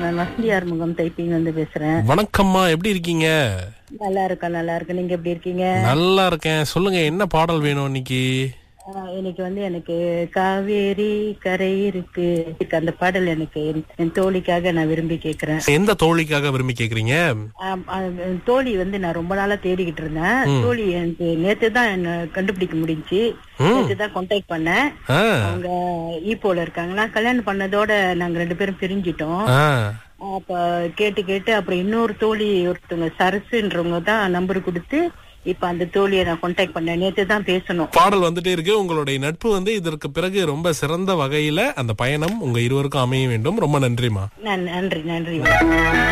நான் வசந்தி ஆறுமுகம் டைப்பிங் வந்து பேசுறேன் வணக்கம்மா எப்படி இருக்கீங்க நல்லா இருக்கேன் நல்லா இருக்கேன் நீங்க எப்படி இருக்கீங்க நல்லா இருக்கேன் சொல்லுங்க என்ன பாடல் வேணும் இன்னைக்கு ஆஹ் இன்னைக்கு வந்து எனக்கு காவேரி கரை இருக்கு அந்த பாடல் எனக்கு என் என் தோழிக்காக நான் விரும்பி கேக்குறேன் எந்த தோழிக்காக விரும்பி கேக்குறீங்க ஆம், ஆஹ் தோழி வந்து நான் ரொம்ப நாளா தேடிக்கிட்டு இருந்தேன் தோழி எனக்கு நேத்து தான் என்ன கண்டுபிடிக்க முடிஞ்சுச்சு நேத்து தான் கான்டாக்ட் பண்ணேன் ஆ, அவங்க ஈப்போல இருக்காங்களா கல்யாணம் பண்ணதோட நாங்க ரெண்டு பேரும் பிரிஞ்சிட்டோம் ஆ. அப்ப கேட்டு கேட்டு அப்புறம் இன்னொரு தோழி ஒருத்தவங்க சரசுன்றவங்க தான் நம்பர் கொடுத்து இப்ப அந்த தோழியை நான் கான்டாக்ட் பண்ணேன் நேத்து தான் பேசணும் பாடல் வந்துட்டே இருக்கு உங்களுடைய நட்பு வந்து இதற்கு பிறகு ரொம்ப சிறந்த வகையில அந்த பயணம் உங்க இருவருக்கும் அமைய வேண்டும் ரொம்ப நன்றிமா நன்- நன்றி நன்றி